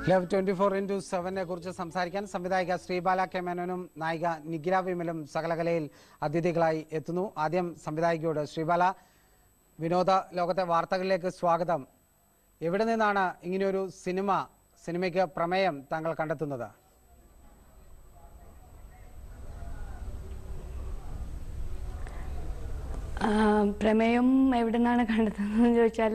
Love twenty four into സെവനെ കുറിച്ച് സംസാരിക്കാൻ സംവിധായിക ശ്രീബാല കെ മേനോനും നായിക നിഗിര വിമലും സകലകലയിൽ അതിഥികളായി എത്തുന്നു ആദ്യം സംവിധായികയോട് ശ്രീബാല വിനോദ ലോകത്തെ വാർത്തകളിലേക്ക് സ്വാഗതം എവിടെ നിന്നാണ് ഇങ്ങനെയൊരു സിനിമ സിനിമയ്ക്ക് പ്രമേയം താങ്കൾ കണ്ടെത്തുന്നത് ആ, പ്രമേയം എവിടെ നിന്നാണ് കണ്ടെത്തുന്നതെന്ന് ചോദിച്ചാൽ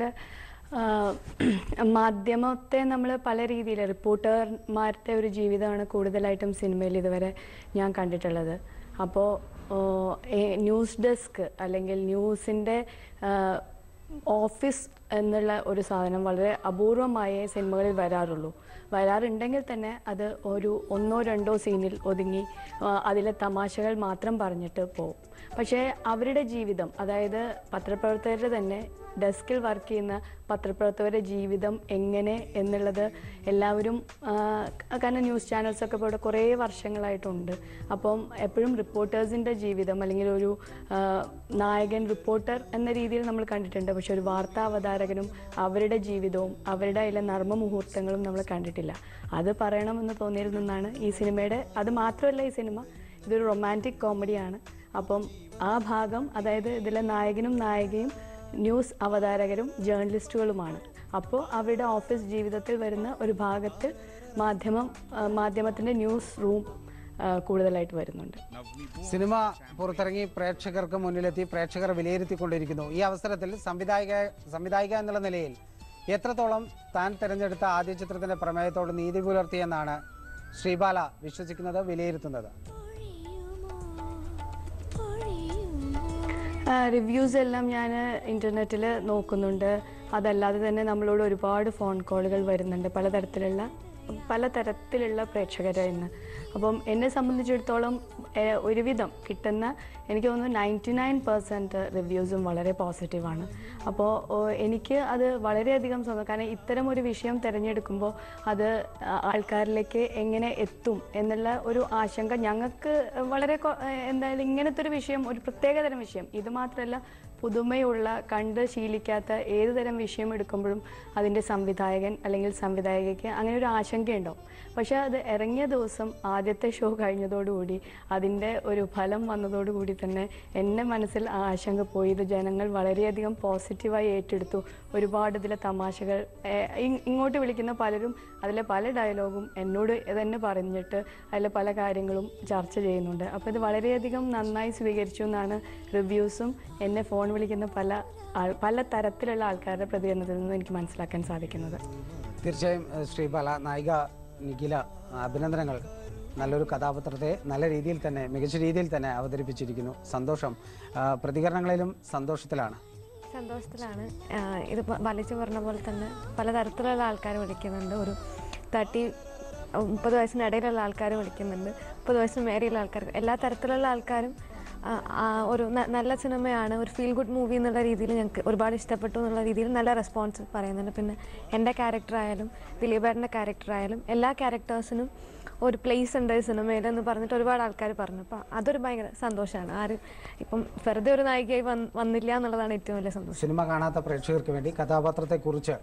മാധ്യമത്തെ നമ്മൾ പല രീതിയിൽ റിപ്പോർട്ടർമാരുടെ ഒരു ജീവിതമാണ് കൂടുതലായിട്ടും സിനിമയിൽ ഇതുവരെ ഞാൻ കണ്ടിട്ടുള്ളത് അപ്പോൾ ന്യൂസ് ഡെസ്ക് അല്ലെങ്കിൽ ന്യൂസിൻ്റെ ഓഫീസ് എന്നുള്ള ഒരു സാധനം വളരെ അപൂർവമായേ സിനിമകളിൽ വരാറുള്ളൂ വരാറുണ്ടെങ്കിൽ തന്നെ അത് ഒരു ഒന്നോ രണ്ടോ സീനിൽ ഒതുങ്ങി ആ, അതിലെ തമാശകൾ മാത്രം പറഞ്ഞിട്ട് പോകും പക്ഷേ അവരുടെ ജീവിതം അതായത് പത്രപ്രവർത്തകരുടെ തന്നെ ഡെസ്കിൽ വർക്ക് ചെയ്യുന്ന പത്രപ്രവർത്തകരുടെ ജീവിതം എങ്ങനെ എന്നുള്ളത് എല്ലാവരും ആ, കാരണം ന്യൂസ് ചാനൽസൊക്കെ ഇപ്പോൾ ഇവിടെ കുറേ വർഷങ്ങളായിട്ടുണ്ട് അപ്പം എപ്പോഴും റിപ്പോർട്ടേഴ്സിൻ്റെ ജീവിതം അല്ലെങ്കിൽ ഒരു ആ, നായകൻ റിപ്പോർട്ടർ എന്ന രീതിയിൽ നമ്മൾ കണ്ടിട്ടുണ്ട് പക്ഷെ ഒരു വാർത്താ അവതാരകനും അവരുടെ ജീവിതവും അവരുടെ അതിലെ നർമ്മ മുഹൂർത്തങ്ങളും നമ്മൾ കണ്ടിട്ടില്ല അത് പറയണമെന്ന് തോന്നിയിരുന്നാണ് ഈ സിനിമയുടെ അത് മാത്രമല്ല ഈ സിനിമ ഇതൊരു റൊമാൻറ്റിക് കോമഡിയാണ് അപ്പം ആ ഭാഗം അതായത് ഇതിലെ നായകനും നായികയും ന്യൂസ് അവതാരകരും ജേർണലിസ്റ്റുകളുമാണ് അപ്പോൾ അവരുടെ ഓഫീസ് ജീവിതത്തിൽ വരുന്ന ഒരു ഭാഗത്ത് മാധ്യമം ആ, മാധ്യമത്തിൻ്റെ ന്യൂസ് റൂം ആ, കൂടുതലായിട്ട് വരുന്നുണ്ട് സിനിമ പുറത്തിറങ്ങി പ്രേക്ഷകർക്ക് മുന്നിലെത്തി പ്രേക്ഷകർ വിലയിരുത്തിക്കൊണ്ടിരിക്കുന്നു ഈ അവസരത്തിൽ സംവിധായിക സംവിധായിക എന്നുള്ള നിലയിൽ എത്രത്തോളം താൻ തിരഞ്ഞെടുത്ത ആദ്യ ചിത്രത്തിന്റെ പ്രമേയത്തോട് നീതി പുലർത്തിയെന്നാണ് ശ്രീബാല വിശ്വസിക്കുന്നത് വിലയിരുത്തുന്നത് റിവ്യൂസ് എല്ലാം ഞാൻ ഇൻ്റർനെറ്റിൽ നോക്കുന്നുണ്ട് അതല്ലാതെ തന്നെ നമ്മളോട് ഒരുപാട് ഫോൺ കോളുകൾ വരുന്നുണ്ട് പലതരത്തിലുള്ള പലതരത്തിലുള്ള പ്രേക്ഷകരിൽ നിന്ന് അപ്പം എന്നെ സംബന്ധിച്ചിടത്തോളം ഏഹ്, ഒരുവിധം കിട്ടുന്ന എനിക്ക് തോന്നുന്നു നയൻറ്റി നയൻ പെർസെൻറ്റ് റിവ്യൂസും വളരെ പോസിറ്റീവാണ് അപ്പോൾ എനിക്ക് അത് വളരെയധികം സ്വന്തം കാരണം ഇത്തരം ഒരു വിഷയം തിരഞ്ഞെടുക്കുമ്പോൾ അത് ആ- ആൾക്കാരിലേക്ക് എങ്ങനെ എത്തും എന്നുള്ള ഒരു ആശങ്ക ഞങ്ങൾക്ക് വളരെ കൊ- ഏഹ് എന്തായാലും ഇങ്ങനത്തെ ഒരു വിഷയം ഒരു പ്രത്യേകതരം വിഷയം ഇത് മാത്രമല്ല പുതുമയുള്ള കണ്ട് ശീലിക്കാത്ത ഏത് തരം വിഷയം എടുക്കുമ്പോഴും അതിൻ്റെ സംവിധായകൻ അല്ലെങ്കിൽ സംവിധായകയ്ക്ക് അങ്ങനെ ഒരു ആശങ്കയുണ്ടാവും പക്ഷേ അത് ഇറങ്ങിയ ദിവസം ആദ്യത്തെ ഷോ കഴിഞ്ഞതോടുകൂടി അതിൻ്റെ ഒരു ഫലം വന്നതോടുകൂടി തന്നെ എൻ്റെ മനസ്സിൽ ആ ആശങ്ക പോയി ഇത് ജനങ്ങൾ വളരെയധികം പോസിറ്റീവായി ഏറ്റെടുത്തു ഒരുപാട് ഇതിലെ തമാശകൾ ഏഹ്, ഇ- ഇങ്ങോട്ട് വിളിക്കുന്ന പലരും അതിലെ പല ഡയലോഗും എന്നോട് തന്നെ പറഞ്ഞിട്ട് അതിലെ പല കാര്യങ്ങളും ചർച്ച ചെയ്യുന്നുണ്ട് അപ്പോൾ ഇത് വളരെയധികം നന്നായി സ്വീകരിച്ചു എന്നാണ് റിവ്യൂസും എന്നെ ഫോൺ വിളിക്കുന്ന പല ആൾ പല തരത്തിലുള്ള ആൾക്കാരുടെ പ്രതികരണത്തിൽ നിന്നും എനിക്ക് മനസ്സിലാക്കാൻ സാധിക്കുന്നത് തീർച്ചയായും ഏഹ്, ശ്രീബാല നായിക നിഖില അഭിനന്ദനങ്ങൾ നല്ലൊരു കഥാപാത്രത്തെ നല്ല രീതിയിൽ തന്നെ മികച്ച രീതിയിൽ തന്നെ അവതരിപ്പിച്ചിരിക്കുന്നു സന്തോഷം ആ, പ്രതികരണങ്ങളിലും സന്തോഷത്തിലാണ് സന്തോഷത്തിലാണ് ആഹ് ഇത് വലിച്ചു പറഞ്ഞ പോലെ തന്നെ പലതരത്തിലുള്ള ആൾക്കാർ വിളിക്കുന്നുണ്ട് ഒരു തേർട്ടി മുപ്പത് വയസ്സിനിടയിലുള്ള ആൾക്കാർ വിളിക്കുന്നുണ്ട് മുപ്പത് വയസ്സിന് മേരെയുള്ള ആൾക്കാർ എല്ലാ തരത്തിലുള്ള ആൾക്കാരും ആ, ആ, ഒരു ന- നല്ല സിനിമയാണ് ഒരു ഫീൽ ഗുഡ് മൂവി എന്നുള്ള രീതിയിൽ ഞങ്ങൾക്ക് ഒരുപാട് ഇഷ്ടപ്പെട്ടു എന്നുള്ള രീതിയിൽ നല്ല റെസ്പോൺസ് പറയുന്നുണ്ട് പിന്നെ എൻ്റെ ക്യാരക്ടറായാലും ദിലീപേട്ടൻ്റെ ക്യാരക്ടറായാലും എല്ലാ ക്യാരക്ടേഴ്സിനും ഒരു പ്ലേസ് ഉണ്ട് ഈ സിനിമയിൽ എന്ന് പറഞ്ഞിട്ട് ഒരുപാട് ആൾക്കാർ പറഞ്ഞു അപ്പോൾ അതൊരു ഭയങ്കര സന്തോഷമാണ് ആരും ഇപ്പം വെറുതെ ഒരു നായികയായി വന്ന് വന്നില്ല എന്നുള്ളതാണ് ഏറ്റവും വലിയ സന്തോഷം സിനിമ കാണാത്ത പ്രേക്ഷകർക്ക് വേണ്ടി കഥാപാത്രത്തെക്കുറിച്ച്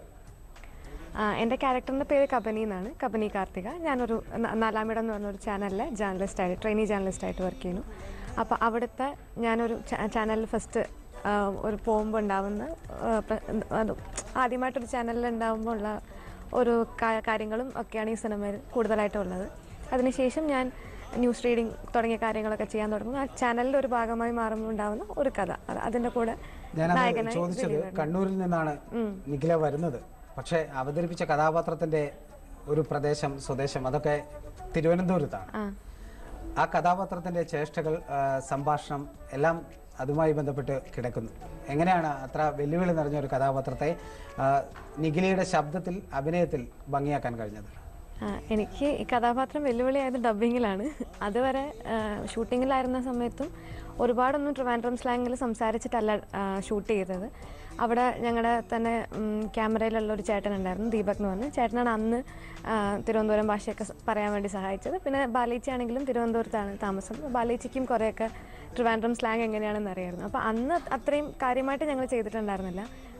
ആ, എൻ്റെ ക്യാരക്ടറിൻ്റെ പേര് കബനി എന്നാണ് കബനി കാർത്തിക ഞാനൊരു ന- നാലാമിടം എന്ന് പറഞ്ഞൊരു ചാനലിലെ ജേർണലിസ്റ്റായിട്ട് ട്രെയിനി ജേർണലിസ്റ്റായിട്ട് വർക്ക് ചെയ്യുന്നു അപ്പോൾ അവിടുത്തെ ഞാനൊരു ചാനലിൽ ഫസ്റ്റ് ഒരു പോകുമ്പോൾ ഉണ്ടാവുന്ന ആ, പ്ര- അത് ആദ്യമായിട്ടൊരു ചാനലിൽ ഉണ്ടാകുമ്പോൾ ഉള്ള ഒരു കാ- കാര്യങ്ങളും ഒക്കെയാണ് ഈ സിനിമയിൽ കൂടുതലായിട്ടും ഉള്ളത് അതിനുശേഷം ഞാൻ ന്യൂസ് റീഡിങ് തുടങ്ങിയ കാര്യങ്ങളൊക്കെ ചെയ്യാൻ തുടങ്ങുന്നു ആ ചാനലിൻ്റെ ഒരു ഭാഗമായി മാറുമ്പോൾ ഉണ്ടാവുന്ന ഒരു കഥ അത് അതിൻ്റെ കൂടെ ഞാനത് നായകനായി ചോദിച്ചത് ദിലീപേട്ടൻ. കണ്ണൂരിൽ നിന്നാണ് നിഖില വരുന്നത് പക്ഷേ അവതരിപ്പിച്ച കഥാപാത്രത്തിന്റെ ഒരു പ്രദേശം സ്വദേശം അതൊക്കെ തിരുവനന്തപുരത്താണ് ആ ആ കഥാപാത്രത്തിന്റെ ചേഷ്ടകൾ ആ, സംഭാഷണം എല്ലാം അതുമായി ബന്ധപ്പെട്ട് കിടക്കുന്നു എങ്ങനെയാണ് അത്ര വെല്ലുവിളി നിറഞ്ഞ ഒരു കഥാപാത്രത്തെ ആ, നിഖിലയുടെ ശബ്ദത്തിൽ അഭിനയത്തിൽ ഭംഗിയാക്കാൻ കഴിഞ്ഞത് ആ, എനിക്ക് ഈ കഥാപാത്രം വെല്ലുവിളിയായത് ഡബ്ബിങ്ങിലാണ് അതുവരെ ആ, ഷൂട്ടിങ്ങിലായിരുന്ന സമയത്തും ഒരുപാടൊന്നും ട്രിവാൻഡ്രം സ്ലാങ്ങിൽ സംസാരിച്ചിട്ടല്ല ആ, ഷൂട്ട് ചെയ്തത് അവിടെ ഞങ്ങളുടെ തന്നെ ഉം, ക്യാമറയിലുള്ള ഒരു ചേട്ടൻ ഉണ്ടായിരുന്നു ദീപക് എന്ന് പറഞ്ഞ് ചേട്ടനാണ് അന്ന് ആ, തിരുവനന്തപുരം ഭാഷയൊക്കെ സ- പറയാൻ വേണ്ടി സഹായിച്ചത് പിന്നെ ബാലേച്ചി ആണെങ്കിലും തിരുവനന്തപുരത്താണ് താമസം അപ്പോൾ ബാലേച്ചിക്കും കുറേയൊക്കെ ട്രിവാൻഡ്രം സ്ലാങ് എങ്ങനെയാണെന്ന് അറിയായിരുന്നു അപ്പോൾ അന്ന് അത്രയും കാര്യമായിട്ട് ഞങ്ങൾ ചെയ്തിട്ടുണ്ടായിരുന്നില്ല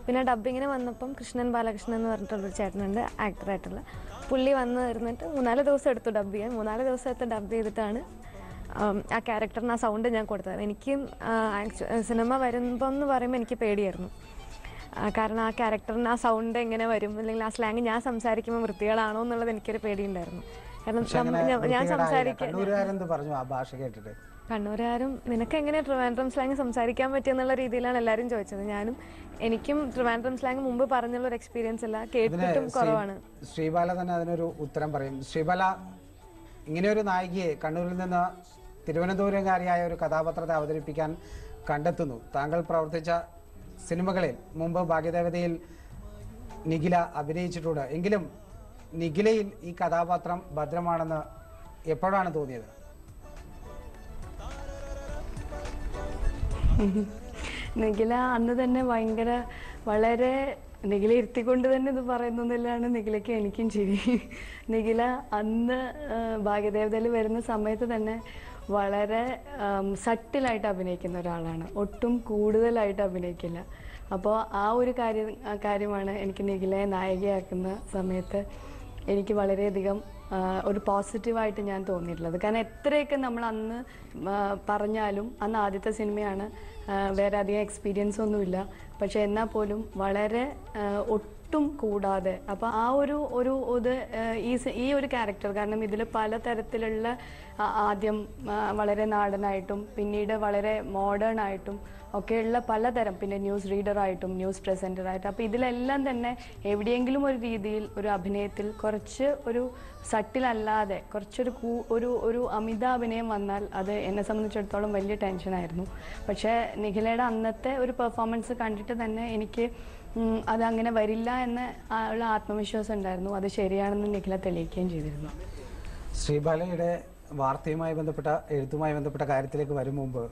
പിന്നെ ഡബ്ബിങ്ങിന് വന്നപ്പം കൃഷ്ണൻ ബാലകൃഷ്ണൻ എന്ന് പറഞ്ഞിട്ടുള്ളൊരു ചേട്ടനുണ്ട് ആക്ടറായിട്ടുള്ള പുള്ളി വന്ന് ഇരുന്നിട്ട് മൂന്നാല് ദിവസം എടുത്തു ഡബ് ചെയ്യാൻ മൂന്നാല് ദിവസത്തെ ഡബ് ചെയ്തിട്ടാണ് ആം, ആ ക്യാരക്ടറിന് ആ സൗണ്ട് ഞാൻ കൊടുത്തത് എനിക്ക് സിനിമ വരുമ്പം എന്ന് പറയുമ്പോൾ എനിക്ക് പേടിയായിരുന്നു ആ, കാരണം ആ ക്യാരക്ടറിന് ആ സൗണ്ട് എങ്ങനെ വരും അല്ലെങ്കിൽ ആ സ്ലാങ് ഞാൻ സംസാരിക്കുമ്പോൾ വൃത്തികളാണോ എന്നുള്ളത് എനിക്കൊരു പേടിയുണ്ടായിരുന്നു കാരണം പക്ഷെ അങ്ങനെ നമ്മ- ഞാൻ- ഞാൻ വൃത്തികേടായില്ല. സംസാരിക്കാൻ കണ്ണൂരുകാരെന്ത് പറഞ്ഞു ആ ഭാഷ കേട്ടിട്ട് കണ്ണൂരുകാരും നിനക്ക് എങ്ങനെ ട്രിവാൻഡ്രം സ്ലാങ് സംസാരിക്കാൻ പറ്റിയെന്നുള്ള രീതിയിലാണ് എല്ലാവരും ചോദിച്ചത് ഞാനും എനിക്കും ട്രിവാൻഡ്രം സ്ലാങ് മുമ്പ് പറഞ്ഞുള്ള ഒരു എക്സ്പീരിയൻസ് അല്ല ഇതിന് കേട്ടിട്ടും ശ്രീ- കുറവാണ് ശ്രീബാല തന്നെ അതിനൊരു ഉത്തരം പറയും ശ്രീബാല ഇങ്ങനെയൊരു നായികയെ കണ്ണൂരിൽ നിന്ന് തിരുവനന്തപുരംകാരിയായ ഒരു കഥാപാത്രത്തെ അവതരിപ്പിക്കാൻ കണ്ടെത്തുന്നു താങ്കൾ പ്രവർത്തിച്ച സിനിമകളിൽ മുമ്പ് ഭാഗ്യദേവതയിൽ നിഖില അഭിനയിച്ചിട്ടുണ്ട് എങ്കിലും നിഖിലയിൽ ഈ കഥാപാത്രം ഭദ്രമാണെന്ന് എപ്പോഴാണ് തോന്നിയത് നിഖില അന്ന് തന്നെ ഭയങ്കര വളരെ നിഖില ഇരുത്തിക്കൊണ്ട് തന്നെ ഇത് പറയുന്നതിലാണ് നിഖിലയ്ക്ക് എനിക്കും ചിരി നിഖില അന്ന് ആ, ഭാഗ്യദേവതയിൽ വരുന്ന സമയത്ത് തന്നെ വളരെ സട്ടിലായിട്ട് അഭിനയിക്കുന്ന ഒരാളാണ് ഒട്ടും കൂടുതലായിട്ട് അഭിനയിക്കില്ല അപ്പോൾ ആ ഒരു കാര്യം ആ കാര്യമാണ് എനിക്ക് നിഖിലയെ നായികയാക്കുന്ന സമയത്ത് എനിക്ക് വളരെയധികം ആ, ഒരു പോസിറ്റീവായിട്ട് ഞാൻ തോന്നിയിട്ടുള്ളത് കാരണം എത്രയൊക്കെ നമ്മൾ അന്ന് ആ, പറഞ്ഞാലും അന്ന് ആദ്യത്തെ സിനിമയാണ് ആ, വേറെ അധികം എക്സ്പീരിയൻസ് ഒന്നുമില്ല പക്ഷെ എന്നാൽ പോലും വളരെ ആ, ഒട്ടും കൂടാതെ അപ്പോൾ ആ ഒരു ഒരു ഇത് ആ, ഈ സി- ഈ ഒരു ക്യാരക്ടർ കാരണം ഇതിൽ പലതരത്തിലുള്ള ആ, ആദ്യം ആ, വളരെ നാടനായിട്ടും പിന്നീട് വളരെ മോഡേൺ ആയിട്ടും ഒക്കെയുള്ള പലതരം പിന്നെ ന്യൂസ് റീഡറായിട്ടും ന്യൂസ് പ്രസൻറ്ററായിട്ടും അപ്പോൾ ഇതിലെല്ലാം തന്നെ എവിടെയെങ്കിലും ഒരു രീതിയിൽ ഒരു അഭിനയത്തിൽ കുറച്ച് ഒരു സട്ടിലല്ലാതെ കുറച്ചൊരു കൂ ഒരു ഒരു അമിത അഭിനയം വന്നാൽ അത് എന്നെ സംബന്ധിച്ചിടത്തോളം വലിയ ടെൻഷനായിരുന്നു പക്ഷേ നിഖിലയുടെ അന്നത്തെ ഒരു പെർഫോമൻസ് കണ്ടിട്ട് തന്നെ എനിക്ക് ഉം, അത് അങ്ങനെ വരില്ല എന്ന് ആ- ഉള്ള ആത്മവിശ്വാസം ഉണ്ടായിരുന്നു അത് ശരിയാണെന്ന് നിഖില തെളിയിക്കുകയും ചെയ്തിരുന്നു ശ്രീബാലയുടെ വാർത്തയുമായി ബന്ധപ്പെട്ട എഴുത്തുമായി ബന്ധപ്പെട്ട കാര്യത്തിലേക്ക് വരും മുമ്പ്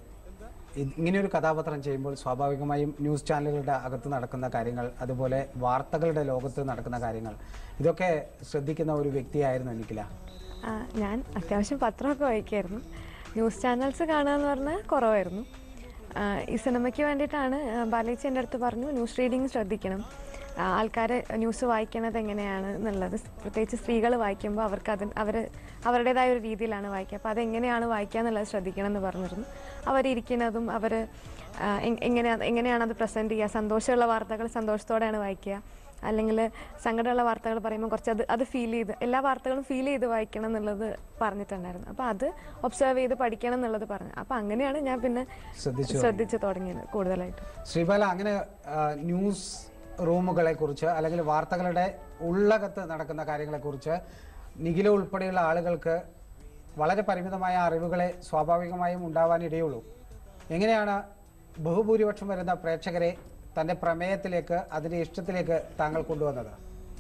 ഇ- ഇങ്ങനെയൊരു കഥാപാത്രം ചെയ്യുമ്പോൾ സ്വാഭാവികമായും ന്യൂസ് ചാനലുകളുടെ അകത്ത് നടക്കുന്ന കാര്യങ്ങൾ അതുപോലെ വാർത്തകളുടെ ലോകത്ത് നടക്കുന്ന കാര്യങ്ങൾ ഇതൊക്കെ ശ്രദ്ധിക്കുന്ന ഒരു വ്യക്തിയായിരുന്നു എനിക്കില്ല ആ, ഞാൻ അത്യാവശ്യം പത്രമൊക്കെ വായിക്കായിരുന്നു ന്യൂസ് ചാനൽസ് കാണുക എന്ന് പറഞ്ഞാൽ കുറവായിരുന്നു ആ, ഈ സിനിമയ്ക്ക് വേണ്ടിയിട്ടാണ് ആ, ബാലേച്ചി എൻ്റെ അടുത്ത് പറഞ്ഞു ന്യൂസ് റീഡിങ് ശ്രദ്ധിക്കണം ആൾക്കാർ ന്യൂസ് വായിക്കണത് എങ്ങനെയാണ് എന്നുള്ളത് പ്രത്യേകിച്ച് സ്ത്രീകൾ വായിക്കുമ്പോൾ അവർക്ക് അതിന് അവർ അവരുടേതായ ഒരു രീതിയിലാണ് വായിക്കുക അപ്പോൾ അതെങ്ങനെയാണ് വായിക്കുക എന്നുള്ളത് ശ്രദ്ധിക്കണം എന്ന് പറഞ്ഞിരുന്നു അവരിയ്ക്കുന്നതും അവർ എങ്ങനെ എങ്ങനെയാണ് അത് പ്രസൻറ്റ് ചെയ്യുക സന്തോഷമുള്ള വാർത്തകൾ സന്തോഷത്തോടെയാണ് വായിക്കുക അല്ലെങ്കിൽ സങ്കടമുള്ള വാർത്തകൾ പറയുമ്പോൾ കുറച്ച് അത് അത് ഫീൽ ചെയ്ത് എല്ലാ വാർത്തകളും ഫീൽ ചെയ്ത് വായിക്കണം എന്നുള്ളത് പറഞ്ഞിട്ടുണ്ടായിരുന്നു അപ്പോൾ അത് ഒബ്സർവ് ചെയ്ത് പഠിക്കണം എന്നുള്ളത് പറഞ്ഞു അപ്പോൾ അങ്ങനെയാണ് ഞാൻ പിന്നെ ശ്രദ്ധിച്ചു ശ്രദ്ധിച്ച് തുടങ്ങിയത് കൂടുതലായിട്ട് ശ്രീബാല അങ്ങനെ ആ, ന്യൂസ് റൂമുകളെ കുറിച്ച് അല്ലെങ്കിൽ വാർത്തകളുടെ ഉള്ളകത്ത് നടക്കുന്ന കാര്യങ്ങളെക്കുറിച്ച് നിഖില ഉൾപ്പെടെയുള്ള ആളുകൾക്ക് വളരെ പരിമിതമായ അറിവുകളെ സ്വാഭാവികമായും ഉണ്ടാവാനിടയുള്ളൂ എങ്ങനെയാണ് ബഹുഭൂരിപക്ഷം വരുന്ന പ്രേക്ഷകരെ തൻ്റെ പ്രമേയത്തിലേക്ക് അതിൻ്റെ ഇഷ്ടത്തിലേക്ക് താങ്കൾ കൊണ്ടുവന്നത്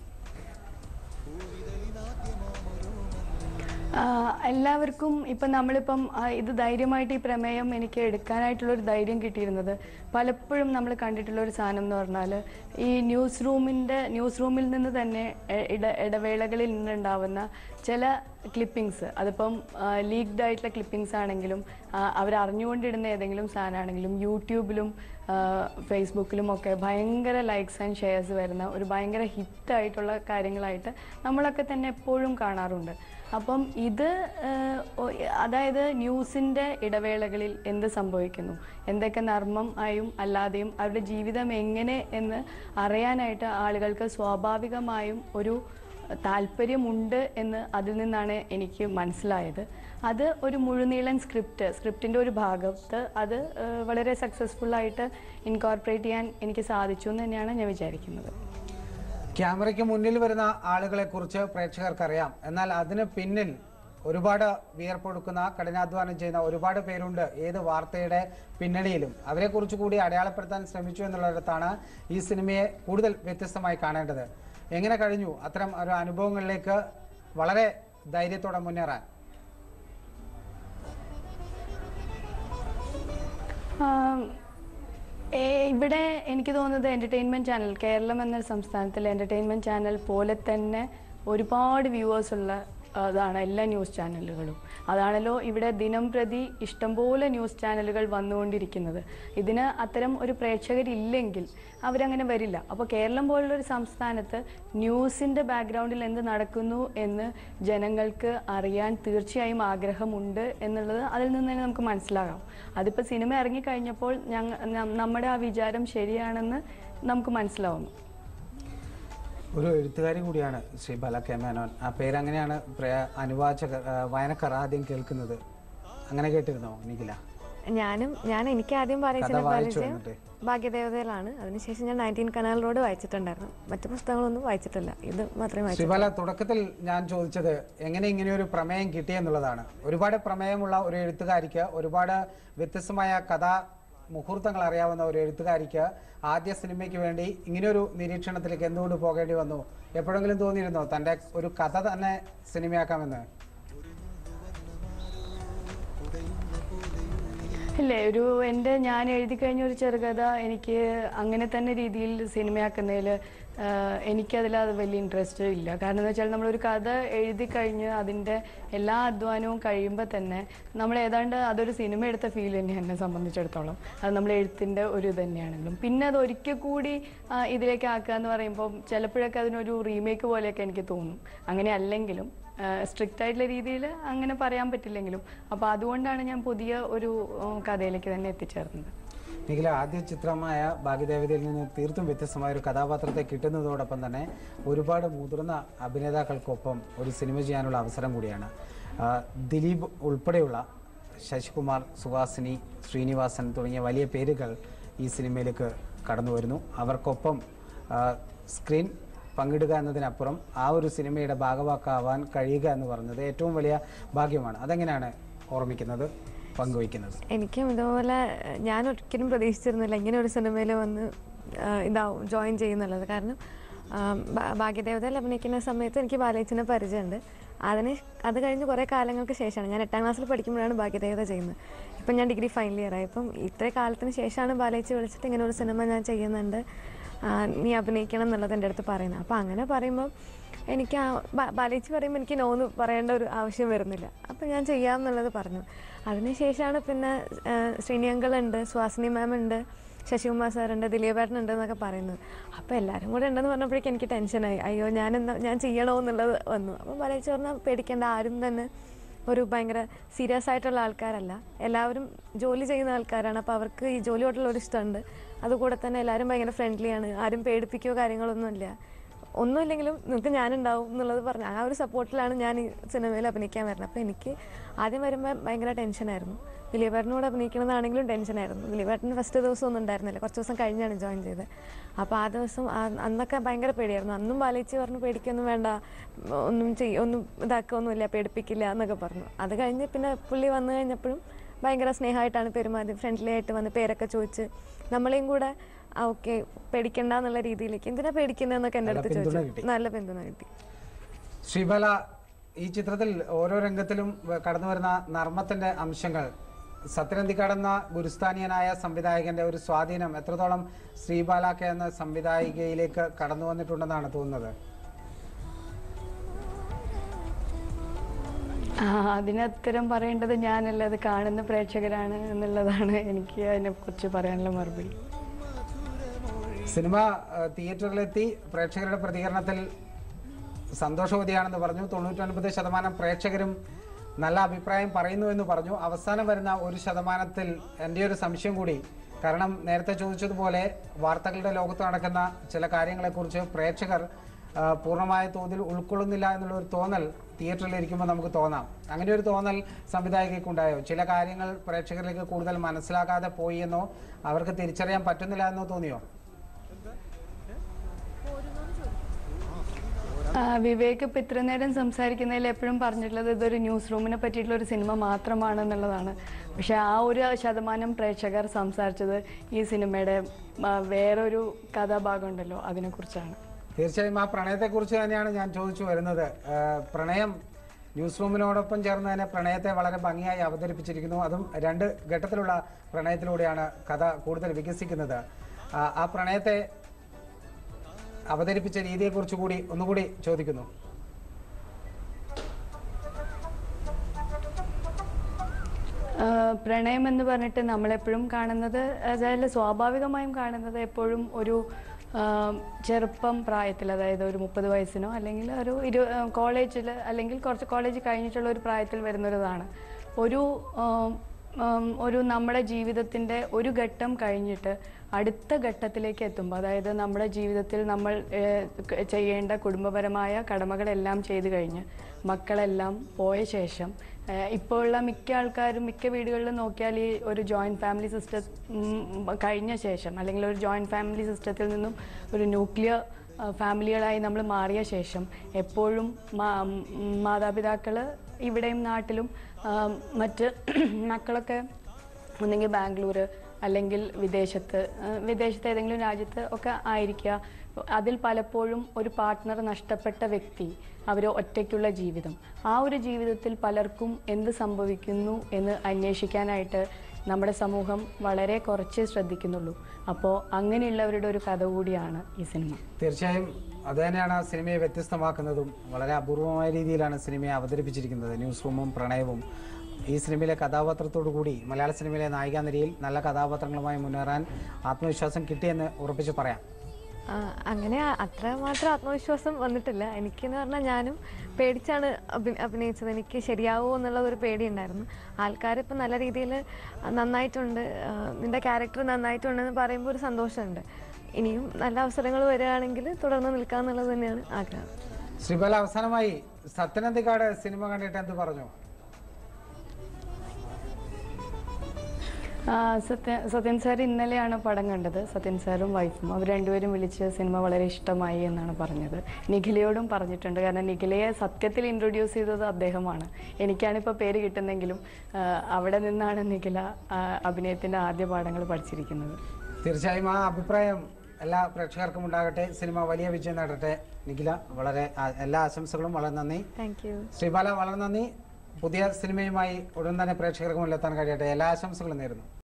ആ, എല്ലാവർക്കും ഇപ്പം നമ്മളിപ്പം ആ, ഇത് ധൈര്യമായിട്ട് ഈ പ്രമേയം എനിക്ക് എടുക്കാനായിട്ടുള്ള ഒരു ധൈര്യം കിട്ടിയിരുന്നത് പലപ്പോഴും നമ്മൾ കണ്ടിട്ടുള്ള ഒരു സാധനം എന്ന് പറഞ്ഞാൽ ഈ ന്യൂസ് റൂമിൻ്റെ ന്യൂസ് റൂമിൽ നിന്ന് തന്നെ എ- ഇട ഇടവേളകളിൽ നിന്നുണ്ടാവുന്ന ചില ക്ലിപ്പിങ്സ് അതിപ്പം ലീക്ഡ് ആയിട്ടുള്ള ക്ലിപ്പിങ്സ് ആണെങ്കിലും അവർ അറിഞ്ഞുകൊണ്ടിടുന്ന ഏതെങ്കിലും സാധനമാണെങ്കിലും യൂട്യൂബിലും ആ, ഫേസ്ബുക്കിലും ഒക്കെ ഭയങ്കര ലൈക്സ് ആൻഡ് ഷെയർസ് വരുന്ന ഒരു ഭയങ്കര ഹിറ്റായിട്ടുള്ള കാര്യങ്ങളായിട്ട് നമ്മളൊക്കെ തന്നെ എപ്പോഴും കാണാറുണ്ട് അപ്പം ഇത് ഏഹ്, ഒ- അതായത് ന്യൂസിൻ്റെ ഇടവേളകളിൽ എന്ത് സംഭവിക്കുന്നു എന്തൊക്കെ നർമ്മം ആയും അല്ലാതെയും അവരുടെ ജീവിതം എങ്ങനെ എന്ന് അറിയാനായിട്ട് ആളുകൾക്ക് സ്വാഭാവികമായും ഒരു താല്പര്യമുണ്ട് എന്ന് അതിൽ നിന്നാണ് എനിക്ക് മനസ്സിലായത് അത് ഒരു മുഴുനീളൻ സ്ക്രിപ്റ്റ് സ്ക്രിപ്റ്റിൻ്റെ ഒരു ഭാഗത്ത് അത് ഏഹ്, വളരെ സക്സസ്ഫുള്ളായിട്ട് ഇൻകോർപ്പറേറ്റ് ചെയ്യാൻ എനിക്ക് സാധിച്ചു എന്ന് തന്നെയാണ് ഞാൻ വിചാരിക്കുന്നത് ക്യാമറയ്ക്ക് മുന്നിൽ വരുന്ന ആളുകളെ കുറിച്ച് പ്രേക്ഷകർക്കറിയാം എന്നാൽ അതിന് പിന്നിൽ ഒരുപാട് വിയർപ്പൊടുക്കുന്ന കഠിനാധ്വാനം ചെയ്യുന്ന ഒരുപാട് പേരുണ്ട് ഏത് വാർത്തയുടെ പിന്നണിയിലും അവരെക്കുറിച്ച് കൂടി അടയാളപ്പെടുത്താൻ ശ്രമിച്ചു എന്നുള്ളിടത്താണ് ഈ സിനിമയെ കൂടുതൽ വ്യത്യസ്തമായി കാണേണ്ടത് എങ്ങനെ കഴിഞ്ഞു അത്തരം ഒരു അനുഭവങ്ങളിലേക്ക് വളരെ ധൈര്യത്തോടെ മുന്നേറാൻ ആം, ഏ, ഇവിടെ എനിക്ക് തോന്നുന്നത് എൻ്റർടൈൻമെൻറ്റ് ചാനൽ കേരളം എന്ന സംസ്ഥാനത്തിലെ എൻ്റർടൈൻമെൻറ്റ് ചാനൽ പോലെ തന്നെ ഒരുപാട് വ്യൂവേഴ്സ് ഉള്ള അതാണ് എല്ലാ ന്യൂസ് ചാനലുകളും അതാണല്ലോ ഇവിടെ ദിനം പ്രതി ഇഷ്ടംപോലെ ന്യൂസ് ചാനലുകൾ വന്നുകൊണ്ടിരിക്കുന്നത് ഇതിന് അത്തരം ഒരു പ്രേക്ഷകരില്ലെങ്കിൽ അവരങ്ങനെ വരില്ല അപ്പോൾ കേരളം പോലുള്ള ഒരു സംസ്ഥാനത്ത് ന്യൂസിൻ്റെ ബാക്ക്ഗ്രൗണ്ടിൽ എന്ത് നടക്കുന്നു എന്ന് ജനങ്ങൾക്ക് അറിയാൻ തീർച്ചയായും ആഗ്രഹമുണ്ട് എന്നുള്ളത് അതിൽ നിന്ന് തന്നെ നമുക്ക് മനസ്സിലാകാം അതിപ്പോൾ സിനിമ ഇറങ്ങിക്കഴിഞ്ഞപ്പോൾ ഞങ്ങ നം- നമ്മുടെ ആ വിചാരം ശരിയാണെന്ന് നമുക്ക് മനസ്സിലാവുന്നു ഒരു എഴുത്തുകാരി കൂടിയാണ് ശ്രീ ബാല കെ മേനോൻ ആ പേര് അങ്ങനെയാണ് പ്രയ- അനുവാചകർ ആ, വായനക്കാർ ആദ്യം കേൾക്കുന്നത് അങ്ങനെ കേട്ടിരുന്നോ നിഖില ഞാനും ഞാൻ എനിക്ക് ആദ്യം കഥ വായിച്ചതിനെ വായിച്ചു പരിചയം എന്നിട്ട് ഭാഗ്യദേവതയിലാണ് അതിനുശേഷം ഞാൻ നയൻറ്റീൻ കനാൽ റോഡ് വായിച്ചിട്ടുണ്ടായിരുന്നു മറ്റു പുസ്തകങ്ങളൊന്നും വായിച്ചിട്ടില്ല ഇത് മാത്രമേ വായിച്ചു ശ്രീബാല തുടക്കത്തിൽ ഞാൻ ചോദിച്ചത് എങ്ങനെ ഇങ്ങനെ ഒരു പ്രമേയം കിട്ടിയെന്നുള്ളതാണ് ഒരുപാട് പ്രമേയമുള്ള ഒരു എഴുത്തുകാരിക്ക് ഒരുപാട് വ്യത്യസ്തമായ കഥാ മുഹൂർത്തങ്ങൾ അറിയാവുന്ന ഒരു എഴുത്തുകാരിക്ക് ആദ്യ സിനിമയ്ക്ക് വേണ്ടി ഇങ്ങനെയൊരു നിരീക്ഷണത്തിലേക്ക് എന്തുകൊണ്ട് പോകേണ്ടി വന്നു എപ്പോഴെങ്കിലും തോന്നിയിരുന്നോ തന്റെ ഒരു കഥ തന്നെ സിനിമയാക്കാമെന്ന് ഇല്ലേ ഒരു എൻ്റെ ഞാൻ എഴുതി കഴിഞ്ഞ ഒരു ചെറുകഥ എനിക്ക് അങ്ങനെ തന്നെ രീതിയിൽ സിനിമയാക്കുന്നതിൽ എനിക്കതിൽ അത് വലിയ ഇൻട്രസ്റ്റ് ഇല്ല കാരണം എന്ന് വെച്ചാൽ നമ്മളൊരു കഥ എഴുതി കഴിഞ്ഞ് അതിൻ്റെ എല്ലാ അധ്വാനവും കഴിയുമ്പോൾ തന്നെ നമ്മൾ ഏതാണ്ട് അതൊരു സിനിമ എടുത്ത ഫീൽ തന്നെ എന്നെ സംബന്ധിച്ചിടത്തോളം അത് നമ്മൾ എഴുത്തിൻ്റെ ഒരു ഇത് തന്നെയാണെങ്കിലും പിന്നെ അത് ഒരിക്കൽ കൂടി ആ, ഇതിലേക്ക് ആക്കുക എന്ന് പറയുമ്പോൾ ചിലപ്പോഴൊക്കെ അതിനൊരു റീമേക്ക് പോലെയൊക്കെ എനിക്ക് തോന്നും അങ്ങനെ അല്ലെങ്കിലും സ്ട്രിക്റ്റ് ആയിട്ടുള്ള രീതിയിൽ അങ്ങനെ പറയാൻ പറ്റില്ലെങ്കിലും അപ്പോൾ അതുകൊണ്ടാണ് ഞാൻ പുതിയ ഒരു ഉം, കഥയിലേക്ക് തന്നെ എത്തിച്ചേർന്നത് നിഖില ആദ്യ ചിത്രമായ ഭാഗ്യദേവതയിൽ നിന്ന് തീർത്തും വ്യത്യസ്തമായ ഒരു കഥാപാത്രത്തെ കിട്ടുന്നതോടൊപ്പം തന്നെ ഒരുപാട് മുതിർന്ന അഭിനേതാക്കൾക്കൊപ്പം ഒരു സിനിമ ചെയ്യാനുള്ള അവസരം കൂടിയാണ് ആ, ദിലീപ് ഉൾപ്പെടെയുള്ള ശശികുമാർ സുഹാസിനി ശ്രീനിവാസൻ തുടങ്ങിയ വലിയ പേരുകൾ ഈ സിനിമയിലേക്ക് കടന്നു വരുന്നു അവർക്കൊപ്പം ആ, സ്ക്രീൻ പങ്കിടുക എന്നതിനപ്പുറം ആ ഒരു സിനിമയുടെ ഭാഗവാക്കാവാൻ കഴിയുക എന്ന് പറയുന്നത് ഏറ്റവും വലിയ ഭാഗ്യമാണ് അതെങ്ങനെയാണ് ഓർമ്മിക്കുന്നത് പങ്കുവയ്ക്കുന്നത് എനിക്കും ഇതുപോലെ ഏഹ്, ഞാൻ ഒരിക്കലും പ്രതീക്ഷിച്ചിരുന്നില്ല ഇങ്ങനെ ഒരു സിനിമയിൽ വന്ന് ആഹ്, ഇതാവും ജോയിൻ ചെയ്യുന്നുള്ളത് കാരണം ആം, ഭാ- ഭാഗ്യദേവതയിൽ അഭിനയിക്കുന്ന സമയത്ത് എനിക്ക് ബാലേച്ചിനെ പരിചയമുണ്ട് അതിന് അത് കഴിഞ്ഞ് കുറേ കാലങ്ങൾക്ക് ശേഷമാണ് ഞാൻ എട്ടാം ക്ലാസ്സിൽ പഠിക്കുമ്പോഴാണ് ഭാഗ്യദേവത ചെയ്യുന്നത് ഇപ്പം ഞാൻ ഡിഗ്രി ഫൈനൽ ഇയർ ആയി ഇപ്പം ഇത്രയും കാലത്തിന് ശേഷമാണ് ബാലേച്ചി വിളിച്ചിട്ട് ഇങ്ങനെ ഒരു സിനിമ ഞാൻ ചെയ്യുന്നുണ്ട് ആ, നീ അഭിനയിക്കണം എന്നുള്ളത് എൻ്റെ അടുത്ത് പറയുന്നത് അപ്പോൾ അങ്ങനെ പറയുമ്പോൾ എനിക്ക് ആ ബ- ബാലേച്ചി പറയുമ്പോൾ എനിക്ക് നോന്ന് പറയേണ്ട ഒരു ആവശ്യം വരുന്നില്ല അപ്പം ഞാൻ ചെയ്യാമെന്നുള്ളത് പറഞ്ഞു അതിനുശേഷമാണ് പിന്നെ ആ, ശ്രീനി അങ്കിൾ ഉണ്ട് സ്വാസിനി മാം ഉണ്ട് ശശികുമാർ സാറുണ്ട് ദിലീപേട്ടൻ ഉണ്ട് എന്നൊക്കെ പറയുന്നത് അപ്പോൾ എല്ലാവരും കൂടെ ഉണ്ടെന്ന് പറഞ്ഞപ്പോഴേക്കും എനിക്ക് ടെൻഷനായി അയ്യോ ഞാൻ എന്താ ഞാൻ ചെയ്യണോ എന്നുള്ളത് വന്നു അപ്പം ബാലേച്ചി പറഞ്ഞാൽ പേടിക്കേണ്ട ആരും തന്നെ ഒരു ഭയങ്കര സീരിയസ് ആയിട്ടുള്ള ആൾക്കാരല്ല എല്ലാവരും ജോലി ചെയ്യുന്ന ആൾക്കാരാണ് അപ്പോൾ അവർക്ക് ഈ ജോലിയോടുള്ള ഒരു ഇഷ്ടമുണ്ട് അതുകൂടെ തന്നെ എല്ലാവരും ഭയങ്കര ഫ്രണ്ട്ലിയാണ് ആരും പേടിപ്പിക്കുകയോ കാര്യങ്ങളൊന്നുമില്ല ഒന്നുമില്ലെങ്കിലും നിങ്ങൾക്ക് ഞാനുണ്ടാവും എന്നുള്ളത് പറഞ്ഞു ആ ഒരു സപ്പോർട്ടിലാണ് ഞാൻ ഈ സിനിമയിൽ അഭിനയിക്കാൻ വരുന്നത് അപ്പോൾ എനിക്ക് ആദ്യം വരുമ്പോൾ ഭയങ്കര ടെൻഷനായിരുന്നു ദിലീപേട്ടനോട് അഭിനയിക്കണതാണെങ്കിലും ടെൻഷനായിരുന്നു ദിലീപേട്ടന് ഫസ്റ്റ് ദിവസം ഒന്നും ഉണ്ടായിരുന്നില്ല കുറച്ച് ദിവസം കഴിഞ്ഞാണ് ജോയിൻ ചെയ്തത് അപ്പോൾ ആ ദിവസം ആ- അന്നൊക്കെ ഭയങ്കര പേടിയായിരുന്നു അന്നും ബാലേച്ചി പറഞ്ഞു പേടിക്കൊന്നും വേണ്ട ഒന്നും ചെയ്യ ഒന്നും ഇതാക്കൊന്നുമില്ല പേടിപ്പിക്കില്ല എന്നൊക്കെ പറഞ്ഞു അത് കഴിഞ്ഞ് പിന്നെ പുള്ളി വന്നു കഴിഞ്ഞപ്പോഴും ഭയങ്കര സ്നേഹമായിട്ടാണ് പെരുമാറി ഫ്രണ്ട്ലി ആയിട്ട് വന്ന് പേരൊക്കെ ചോദിച്ച് നമ്മളെയും കൂടെ ഓക്കെ പേടിക്കണ്ട എന്നുള്ള രീതിയിലേക്ക് എന്തിനാ പേടിക്കുന്നതെന്നൊക്കെ എൻ്റെ നല്ല അടുത്ത് പിന്തുണ ചോദിച്ചു കിട്ടി. നല്ല പിന്തുണ കിട്ടി ശ്രീബല ഈ ചിത്രത്തിൽ ഓരോ രംഗത്തിലും വ- കടന്നു വരുന്ന നർമ്മത്തിന്റെ അംശങ്ങൾ സത്യനന്തി കടന്ന ഗുരുസ്ഥാനീയനായ സംവിധായകന്റെ ഒരു സ്വാധീനം എത്രത്തോളം ശ്രീബാലാക്ക എന്ന സംവിധായികയിലേക്ക് കടന്നു വന്നിട്ടുണ്ടെന്നാണ് തോന്നുന്നത് ആ, അതിനുത്തരം പറയേണ്ടത് ഞാനല്ല അത് കാണുന്ന പ്രേക്ഷകരാണ് എന്നുള്ളതാണ് എനിക്ക് അതിനെക്കുറിച്ച് പറയാനുള്ള മറുപടി സിനിമ ആ, തിയേറ്ററിലെത്തി പ്രേക്ഷകരുടെ പ്രതികരണത്തിൽ സന്തോഷവതിയാണെന്ന് പറഞ്ഞു തൊണ്ണൂറ്റൊൻപത് ശതമാനം പ്രേക്ഷകരും നല്ല അഭിപ്രായം പറയുന്നു എന്ന് പറഞ്ഞു അവസാനം വരുന്ന ഒരു ശതമാനത്തിൽ എൻ്റെ ഒരു സംശയം കൂടി കാരണം നേരത്തെ ചോദിച്ചതുപോലെ വാർത്തകളുടെ ലോകത്ത് നടക്കുന്ന ചില കാര്യങ്ങളെക്കുറിച്ച് പ്രേക്ഷകർ ആ, പൂർണ്ണമായ തോതിൽ ഉൾക്കൊള്ളുന്നില്ല എന്നുള്ള ഒരു തോന്നൽ തിയേറ്ററിൽ ഇരിക്കുമ്പോൾ നമുക്ക് തോന്നാം അങ്ങനെ ഒരു തോന്നൽ സംവിധായകർക്കുണ്ടായോ ചില കാര്യങ്ങൾ പ്രേക്ഷകരിലേക്ക് കൂടുതൽ മനസ്സിലാക്കാതെ പോയി എന്നോ അവർക്ക് തിരിച്ചറിയാൻ പറ്റുന്നില്ല എന്നോ തോന്നിയോ ആ, വിവേക് ഇപ്പം ഇത്ര നേരം സംസാരിക്കുന്നതിൽ എപ്പോഴും പറഞ്ഞിട്ടുള്ളത് ഇതൊരു ന്യൂസ് റൂമിനെ പറ്റിയിട്ടുള്ള ഒരു സിനിമ മാത്രമാണ് എന്നുള്ളതാണ് പക്ഷെ ആ ഒരു ശതമാനം പ്രേക്ഷകർ സംസാരിച്ചത് ഈ സിനിമയുടെ ആ, വേറൊരു കഥാഭാഗം ഉണ്ടല്ലോ അതിനെക്കുറിച്ചാണ് തീർച്ചയായും ആ പ്രണയത്തെക്കുറിച്ച് തന്നെയാണ് ഞാൻ ചോദിച്ചു വരുന്നത് ആ, പ്രണയം ന്യൂസ് റൂമിനോടൊപ്പം ചേർന്ന് തന്നെ പ്രണയത്തെ വളരെ ഭംഗിയായി അവതരിപ്പിച്ചിരിക്കുന്നു അതും രണ്ട് ഘട്ടത്തിലുള്ള പ്രണയത്തിലൂടെയാണ് കഥ കൂടുതൽ വികസിക്കുന്നത് ആ, ആ പ്രണയത്തെ അവതരിപ്പിച്ച രീതിയെക്കുറിച്ച് കൂടി ഒന്നുകൂടി ചോദിക്കുന്നു പ്രണയം എന്ന് പറഞ്ഞിട്ട് നമ്മളെപ്പോഴും കാണുന്നത് അതായത് സ്വാഭാവികമായും കാണുന്നത് എപ്പോഴും ഒരു ആ, ചെറുപ്പം പ്രായത്തിൽ അതായത് ഒരു മുപ്പത് വയസ്സിനോ അല്ലെങ്കിൽ ഒരു ഇരു കോളേജിൽ അല്ലെങ്കിൽ കുറച്ച് കോളേജ് കഴിഞ്ഞിട്ടുള്ള ഒരു പ്രായത്തിൽ വരുന്നൊരിതാണ് ഒരു ആ, ഉം, ഒരു നമ്മുടെ ജീവിതത്തിൻ്റെ ഒരു ഘട്ടം കഴിഞ്ഞിട്ട് അടുത്ത ഘട്ടത്തിലേക്ക് എത്തുമ്പോൾ അതായത് നമ്മുടെ ജീവിതത്തിൽ നമ്മൾ ഏഹ്, ക- ചെയ്യേണ്ട കുടുംബപരമായ കടമകളെല്ലാം ചെയ്തു കഴിഞ്ഞ് മക്കളെല്ലാം പോയ ശേഷം ഏഹ്, ഇപ്പോൾ ഉള്ള മിക്ക ആൾക്കാരും മിക്ക വീടുകളിലും നോക്കിയാൽ ഈ ഒരു ജോയിൻറ്റ് ഫാമിലി സിസ്റ്റം കഴിഞ്ഞ ശേഷം അല്ലെങ്കിൽ ഒരു ജോയിൻറ്റ് ഫാമിലി സിസ്റ്റത്തിൽ നിന്നും ഒരു ന്യൂക്ലിയർ ഫാമിലികളായി നമ്മൾ മാറിയ ശേഷം എപ്പോഴും മാതാപിതാക്കൾ ഇവിടെയും നാട്ടിലും ആ, മറ്റ് മക്കളൊക്കെ ഒന്നെങ്കിൽ ബാംഗ്ലൂർ അല്ലെങ്കിൽ വിദേശത്ത് ആ, വിദേശത്ത് ഏതെങ്കിലും രാജ്യത്ത് ഒക്കെ ആയിരിക്കുക അതിൽ പലപ്പോഴും ഒരു പാർട്ട്ണർ നഷ്ടപ്പെട്ട വ്യക്തി അവർ ഒറ്റയ്ക്കുള്ള ജീവിതം ആ ഒരു ജീവിതത്തിൽ പലർക്കും എന്ത് സംഭവിക്കുന്നു എന്ന് അന്വേഷിക്കാനായിട്ട് നമ്മുടെ സമൂഹം വളരെ കുറച്ചേ ശ്രദ്ധിക്കുന്നുള്ളൂ അപ്പോൾ അങ്ങനെയുള്ളവരുടെ ഒരു കഥ കൂടിയാണ് ഈ സിനിമ തീർച്ചയായും അത് തന്നെയാണ് ആ സിനിമയെ വ്യത്യസ്തമാക്കുന്നതും വളരെ അപൂർവമായ രീതിയിലാണ് സിനിമയെ അവതരിപ്പിച്ചിരിക്കുന്നത് ന്യൂസ് റൂമും പ്രണയവും ഈ സിനിമയിലെ കഥാപാത്രത്തോടു കൂടി മലയാള സിനിമയിലെ നായികാ നിരയിൽ നല്ല കഥാപാത്രങ്ങളുമായി മുന്നേറാൻ ആത്മവിശ്വാസം കിട്ടിയെന്ന് ഉറപ്പിച്ച് പറയാം ആ, അങ്ങനെ അ- അത്രമാത്രം ആത്മവിശ്വാസം വന്നിട്ടില്ല എനിക്കെന്ന് പറഞ്ഞാൽ ഞാനും പേടിച്ചാണ് അഭി അഭിനയിച്ചത് എനിക്ക് ശരിയാവുമോ എന്നുള്ള ഒരു പേടിയുണ്ടായിരുന്നു ആൾക്കാരിപ്പോൾ നല്ല രീതിയിൽ നന്നായിട്ടുണ്ട് ആ, നിന്റെ ക്യാരക്ടർ നന്നായിട്ടുണ്ടെന്ന് പറയുമ്പോൾ ഒരു സന്തോഷമുണ്ട് ഇനിയും നല്ല അവസരങ്ങൾ വരികയാണെങ്കിൽ തുടർന്ന് നിൽക്കാന്നുള്ളത് തന്നെയാണ് ആഗ്രഹം ശ്രീബാല അവസാനമായി സത്യനന്ദിക്കാട് സിനിമ കണ്ടിട്ട് എന്ത് പറഞ്ഞു ആ, സത്യ സത്യൻ സാർ ഇന്നലെയാണ് പടം കണ്ടത് സത്യൻ സാറും വൈഫും അവർ രണ്ടുപേരും വിളിച്ച് സിനിമ വളരെ ഇഷ്ടമായി എന്നാണ് പറഞ്ഞത് നിഖിലയോടും പറഞ്ഞിട്ടുണ്ട് കാരണം നിഖിലയെ സത്യത്തിൽ ഇൻട്രൊഡ്യൂസ് ചെയ്തത് അദ്ദേഹമാണ് എനിക്കാണിപ്പോൾ പേര് കിട്ടുന്നെങ്കിലും ആ, അവിടെ നിന്നാണ് നിഖില ആ, അഭിനയത്തിൻ്റെ ആദ്യ പാഠങ്ങൾ പഠിച്ചിരിക്കുന്നത് തീർച്ചയായും ആ അഭിപ്രായം എല്ലാ പ്രേക്ഷകർക്കും ഉണ്ടാകട്ടെ സിനിമ വലിയ വിജയം നേടട്ടെ നിഖില വളരെ ആ- എല്ലാ ആശംസകളും വളരെ നന്ദി താങ്ക് യു ശ്രീബാല വളരെ നന്ദി പുതിയ സിനിമയുമായി ഉടൻ തന്നെ പ്രേക്ഷകർക്ക് മുന്നിലെത്താൻ കഴിയട്ടെ എല്ലാ ആശംസകളും നേരുന്നു